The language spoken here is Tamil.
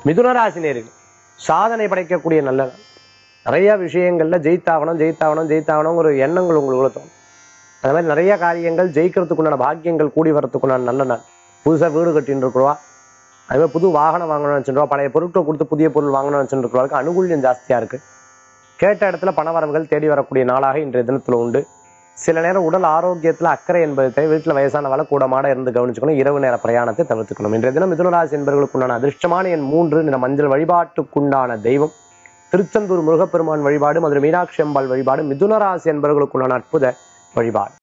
மிதுனராசி நேர்கள் சாதனை படைக்கக்கூடிய நல்ல நாள். நிறைய விஷயங்கள்ல ஜெயித்தாகணும் ஜெயித்தாகணும் ஜெயித்தாகணுங்கிற ஒரு எண்ணங்கள் உங்களுக்குள்ள தோணும் அது மாதிரி நிறைய காரியங்கள் ஜெயிக்கிறதுக்குண்டான பாக்கியங்கள் கூடி வரத்துக்குண்டான நல்ல நாள் புதுசா வீடு கட்டின்னு இருக்கிறவா அதே மாதிரி புது வாகனம் வாங்கணும்னு வச்சுருவா பழைய பொருட்களை கொடுத்து புதிய பொருள் வாங்கணும்னு வச்சுருக்கிறவருக்கு அனுகூல்யம் ஜாஸ்தியா இருக்கு கேட்ட இடத்துல பணவரவுகள் தேடி வரக்கூடிய நாளாக இன்றைய தினத்துல உண்டு சில நேரம் உடல் ஆரோக்கியத்துல அக்கறை என்பது தேவை வீட்டுல வயசானவள கூடமாட இருந்து கவனிச்சுக்கணும் இரவு நேர பிரயாணத்தை தவிர்த்துக்கணும் இன்றைய தினம் மிதுனராசி என்பவர்களுக்குண்டான அதிர்ஷ்டமான என் மூன்று நிற மஞ்சள் வழிபாட்டுக்குண்டான தெய்வம் திருச்செந்தூர் முருகப்பெருமான் வழிபாடு மதுரை மீனாட்சி அம்பாள் வழிபாடு மிதுனராசி என்பவர்களுக்குண்டான அற்புத வழிபாடு